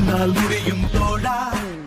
உன்னால் முடியும் தோழா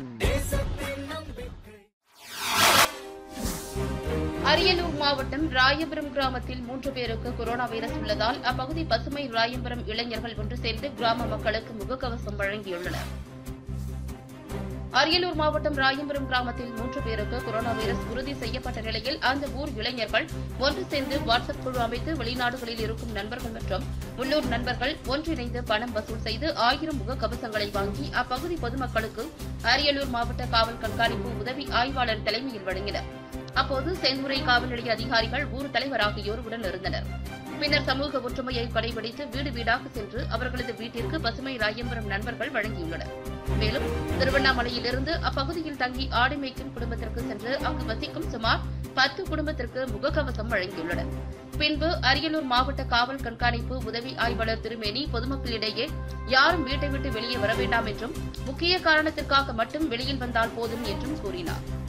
அரியலூர் மாவட்டம் ராயபுரம் கிராமத்தில் மூன்று பேருக்கு கொரோனா வைரஸ் உள்ளதால் அப்பகுதி பசுமை ராயபுரம் இளைஞர்கள் ஒன்று சேர்ந்து கிராம மக்களுக்கு முகக்கவசம் வழங்கியுள்ளனர் அரியலூர் மாவட்டம் ராயபுரம் கிராமத்தில் மூன்று பேருக்கு கொரோனா வைரஸ் உறுதி செய்யப்பட்ட நிலையில் அந்த ஊர் இளைஞர்கள் ஒன்று சேர்ந்து வாட்ஸ்அப் குழு அமைத்து வெளிநாடுகளில் இருக்கும் நண்பர்கள் மற்றும் உள்ளூர் நண்பர்கள் ஒன்றிணைந்து பணம் வசூல் செய்து ஆயிரம் முகக்கவசங்களை வாங்கி அப்பகுதி பொதுமக்களுக்கு அரியலூர் மாவட்ட காவல் கண்காணிப்பு உதவி ஆய்வாளர் தலைமையில் வழங்கினர் அப்போது செந்துறை காவல் நிலைய அதிகாரிகள் ஊர் தலைவர் ஆகியோர் உடன் இருந்தனர் பின்னர் சமூக ஒற்றுமையை கடைபிடித்து வீடு வீடாக சென்று அவர்களது வீட்டிற்கு பசுமை ராயம்பரம் நண்பர்கள் வழங்கியுள்ளனர் மேலும் திருவண்ணாமலையிலிருந்து அப்பகுதியில் தங்கி ஆடு மேய்க்கும் குடும்பத்திற்கு சென்று அங்கு வசிக்கும் சுமார் பத்து குடும்பத்திற்கு முகக்கவசம் வழங்கியுள்ளனர் பின்பு அரியலூர் மாவட்ட காவல் கண்காணிப்பு உதவி ஆய்வாளர் திருமேனி பொதுமக்களிடையே யாரும் வீட்டை விட்டு வெளியே வர வேண்டாம் என்றும் முக்கிய காரணத்திற்காக மட்டும் வெளியில் வந்தால் போதும் என்றும் கூறினார்